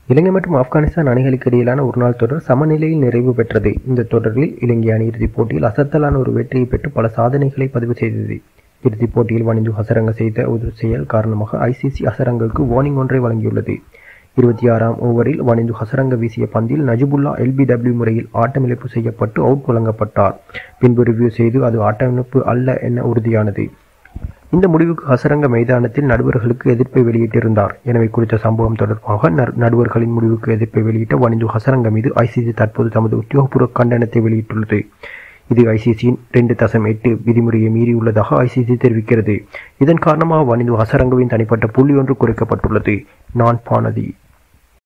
இலங்கை மற்றும் ஆப்கானிஸ்தான் அணிகளுக்கு இடையிலான ஒருநாள் தொடர் சமநிலையில் நிறைவு பெற்றது இந்த தொடரில் இலங்கை அணி இறுதிப் போட்டியில் அசத்தலான ஒரு வெற்றியை பெற்று பல சாதனைகளை பதிவு செய்தது இறுதிப் போட்டியில் வனிந்து ஹசரங்க செய்த ஒரு செயல் காரணமாக ஐசிசி ஹசரங்குக்கு வார்னிங் ஒன்றை வழங்கியுள்ளது இருபத்தி ஆறாம் ஓவரில் வனிந்து ஹசரங்க வீசிய பந்தில் நஜிபுல்லா எல்பிடபிள்யூ முறையில் ஆட்டமிழப்பு செய்யப்பட்டு அவுட் வழங்கப்பட்டார் பின்பு ரிவ்யூ செய்து அது ஆட்டமிழப்பு அல்ல என உறுதியானது இந்த முடிவுக்கு ஹசரங்க மைதானத்தில் நடுவர்களுக்கு எதிர்ப்பை வெளியிட்டிருந்தார் எனவே குறித்த சம்பவம் தொடர்பாக நடுவர்களின் முடிவுக்கு எதிர்ப்பை வெளியிட்ட வனிந்து ஹசரங்க மீது ஐசிசி தற்போது தமது உத்தியோகபூர்வ கண்டனத்தை வெளியிட்டுள்ளது இது ஐசிசியின் ரெண்டு தசம் எட்டு விதிமுறையை மீறியுள்ளதாக ஐசிசி தெரிவிக்கிறது இதன் காரணமாக வனிந்து ஹசரங்கவின் தனிப்பட்ட புள்ளி ஒன்று குறைக்கப்பட்டுள்ளது நான் பானதி